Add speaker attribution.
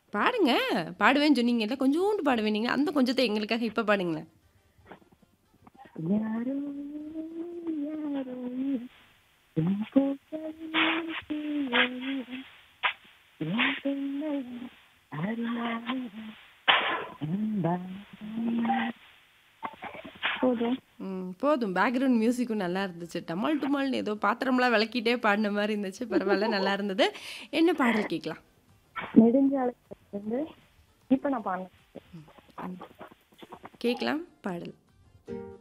Speaker 1: பாடுங்க. பாடுவேன்னு சொன்னீங்கல்ல, கொஞ்சூண்டு பாடுவேன் நீங்க. அந்த கொஞ்சத்த எங்களுக்காக இப்ப பாடுங்களேன்.
Speaker 2: யாரோ யாரோ என் பூக்களில் தீயவன் என் பெண்ணை அறியாதவன் அன்பான போதும்
Speaker 1: ம். போதும். பேக்கிரவுண்ட் மியூசிக்கும் நல்லா இருந்துச்சு. டமால் டுமால்னு ஏதோ பாத்திரம்லாம் விளக்கிட்டே பாடுன மாரி இருந்துச்சு. பரவால்ல நல்லா இருந்தது. என்ன பாடல் கேட்கலாம்?
Speaker 2: நெடுஞ்சாலை இப்ப நான் பாடுறேன்
Speaker 1: கேட்கலாம் பாடல்.